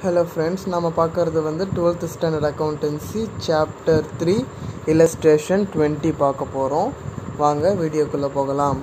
hello friends நம்ம பார்க்குறது வந்து twelfth standard accountancy chapter three illustration twenty பார்க்க போகிறோம் வாங்க வீடியோக்குள்ளே போகலாம்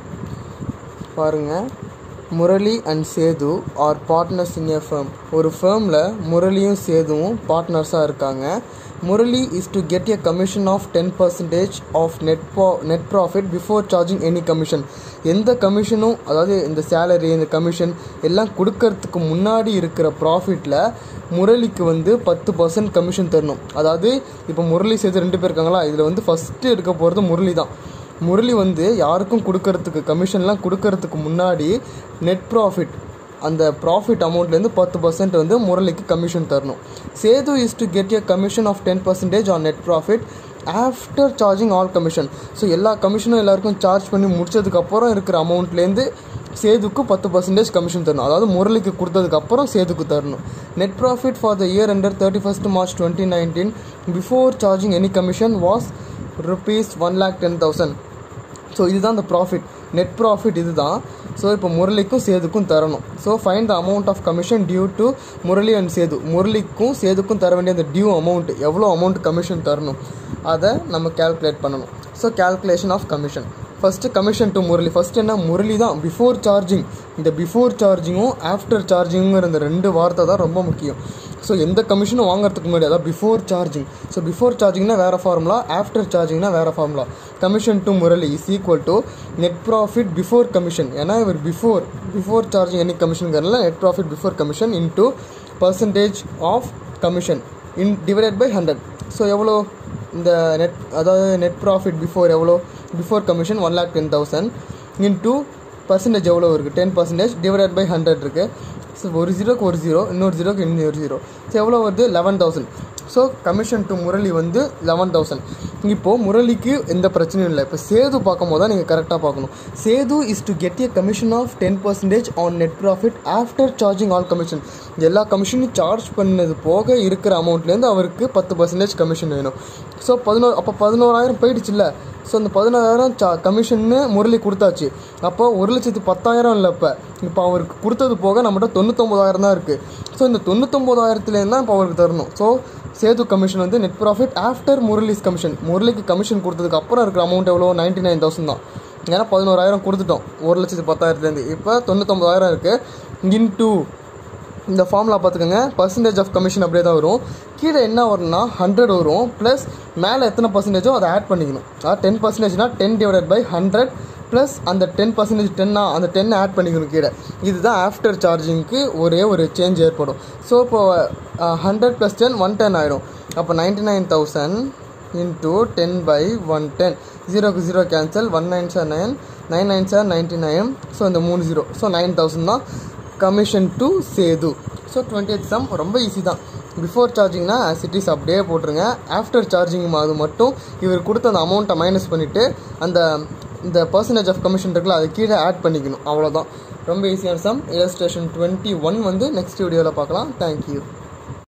பாருங்கள் Murali and Sethu are partners in a firm ஒரு ஃபேமில் முரளியும் சேதுவும் பார்ட்னர்ஸாக இருக்காங்க Murali is to get a commission of ten percentage of net pro net profit before charging any commission எந்த கமிஷனும் அதாவது இந்த சேலரி இந்த கமிஷன் எல்லாம் கொடுக்கறதுக்கு முன்னாடி இருக்கிற ப்ராஃபிட்டில் முரளிக்கு வந்து பத்து பர்சன்ட் கமிஷன் தரணும் அதாவது இப்போ முரளி சேது ரெண்டு பேர் இருக்காங்களா இதில் வந்து ஃபஸ்ட்டு எடுக்க போகிறது முரளி தான் முரளி வந்து யாருக்கும் கொடுக்கறதுக்கு கமிஷன்லாம் கொடுக்கறதுக்கு முன்னாடி நெட் ப்ராஃபிட் அந்த ப்ராஃபிட் அமௌண்ட்லேருந்து பத்து பர்சன்ட் வந்து முரளிக்கு கமிஷன் தரணும் Sethu is to get a commission of ten percentage on net profit after charging all commission so எல்லா கமிஷனும் எல்லாருக்கும் சார்ஜ் பண்ணி முடிச்சதுக்கப்புறம் இருக்கிற அமௌண்ட்லேருந்து சேதுக்கு பத்து பர்சன்டேஜ் கமிஷன் தரணும் அதாவது முரளிக்கு கொடுத்ததுக்கப்புறம் சேதுக்கு தரணும் net profit for the year under thirty first March twenty nineteen before charging any commission was rupees one lakh ten thousand so இதுதான் இந்த ப்ராஃபிட் நெட் ப்ராஃபிட் இதுதான் ஸோ இப்போ முரளிக்கும் சேதுக்கும் தரணும் so find the amount of commission due to Murali and Sethu முரளிக்கும் சேதுக்கும் தர வேண்டிய அந்த டியூ அமௌண்ட் எவ்வளோ அமௌண்ட் கமிஷன் தரணும் அதை நம்ம கேல்குலேட் பண்ணணும் so calculation of commission first commission to Murali first என்ன முரளி தான் பிஃபோர் சார்ஜிங் இந்த பிஃபோர் சார்ஜிங்கும் ஆஃப்டர் சார்ஜிங்கிற இந்த ரெண்டு வார்த்தை தான் ரொம்ப முக்கியம் ஸோ எந்த கமிஷனும் வாங்குறதுக்கு முன்னாடி அதாவது பிஃபோர் சார்ஜிங் ஸோ பிஃபோர் சார்ஜிங்னா வேறு ஃபார்முலா ஆஃப்டர் சார்ஜிங்னா வேறு formula commission to Murali is equal to net profit before commission ஏன்னா இவர் பிஃபோர் பிஃபோர் சார்ஜிங் எனி கமிஷனுங்கிறதுல net profit before commission into percentage of commission in divided by hundred so எவ்வளோ இந்த net அதாவது நெட் ப்ராஃபிட் பிஃபோர் எவ்வளோ before commission one lakh ten thousand into percentage எவ்வளோ இருக்குது ten percentage divided by hundred இருக்குது so ஒரு ஜீரோக்கு ஒரு ஜீரோ இன்னொரு ஜீரோக்கு இன்னொரு ஜீரோ ஸோ எவ்வளோ வருது eleven thousand so commission to Murali வந்து லெவன் தௌசண்ட் இப்போது முரளிக்கு எந்த பிரச்சனையும் இல்லை இப்போ சேது பார்க்கும் போது தான் நீங்கள் கரெக்டாக பார்க்கணும் Sethu is to get a commission of ten percentage on net profit after charging all commission எல்லா கமிஷனும் சார்ஜ் பண்ணது போக இருக்கிற அமௌண்ட்லேருந்து அவருக்கு பத்து பர்சன்டேஜ் கமிஷன் வேணும் ஸோ பதினோரு அப்போ பதினோராயிரம் போயிடுச்சுல்ல ஸோ அந்த பதினாயிரம் சா கமிஷன்னு முரளி கொடுத்தாச்சு அப்போ ஒரு லட்சத்தி பத்தாயிரம் இல்லை இப்போ இப்போ அவருக்கு கொடுத்தது போக நம்மகிட்ட தொண்ணூத்தொம்பதாயிரம் தான் இருக்குது ஸோ இந்த தொண்ணூத்தொம்பதாயிரத்துலேருந்து தான் இப்போ அவருக்கு தரணும் ஸோ சேது கமிஷன் வந்து net profit after Murali's commission முரளிக்கு கமிஷன் கொடுத்ததுக்கு அப்புறம் இருக்கிற அமௌண்ட் எவ்வளோ நைன்ட்டி நைன் தௌசண்ட் தான் ஏன்னா பதினோராயிரம் கொடுத்துட்டோம் ஒரு லட்சத்தி பத்தாயிரத்துலேருந்து இப்போ தொண்ணூத்தொம்பதாயிரம் இருக்குது இன்டூ இந்த ஃபார்முலா பார்த்துக்கோங்க பர்சன்டேஜ் ஆஃப் கமிஷன் அப்படியே தான் வரும் கீழே என்ன வரும்னா ஹண்ட்ரட் வரும் ப்ளஸ் மேலே எத்தனை பர்சன்டேஜோ அதை ஆட் பண்ணிக்கணும் அதாவது டென் பர்சன்டேஜ்னா ten divided by hundred plus அந்த டென் பர்சன்டேஜ் டென்னா அந்த டென் ஆட் பண்ணிக்கணும் கீழே இதுதான் ஆஃப்டர் சார்ஜிங்க்கு ஒரே ஒரு சேஞ்ச் ஏற்படும் ஸோ இப்போ hundred plus ten one ten ஆயிரும் அப்போ ninety nine thousand into ten by one ten ஜீரோக்கு zero cancel one nine sir nine nine nine sir ninety nine so இந்த மூணு ஜீரோ ஸோ நைன் தௌசண்ட் தான் commission to Sethu so twenty eight sum ரொம்ப easy தான் before சார்ஜிங்னா சிட்டிஸ் அப்படியே போட்டுருங்க ஆஃப்டர் சார்ஜிங் அது மட்டும் இவர் கொடுத்த அந்த அமௌண்ட்டை மைனஸ் பண்ணிவிட்டு அந்த இந்த பர்சன்டேஜ் ஆஃப் கமிஷன் இருக்குல்ல அது கீழே ஆட் பண்ணிக்கணும் அவ்வளோதான் ரொம்ப ஈஸியான சம் இல்லஸ்ட்ரேஷன் டுவெண்ட்டி ஒன் வந்து நெக்ஸ்ட் வீடியோவில் பார்க்கலாம் தேங்க்யூ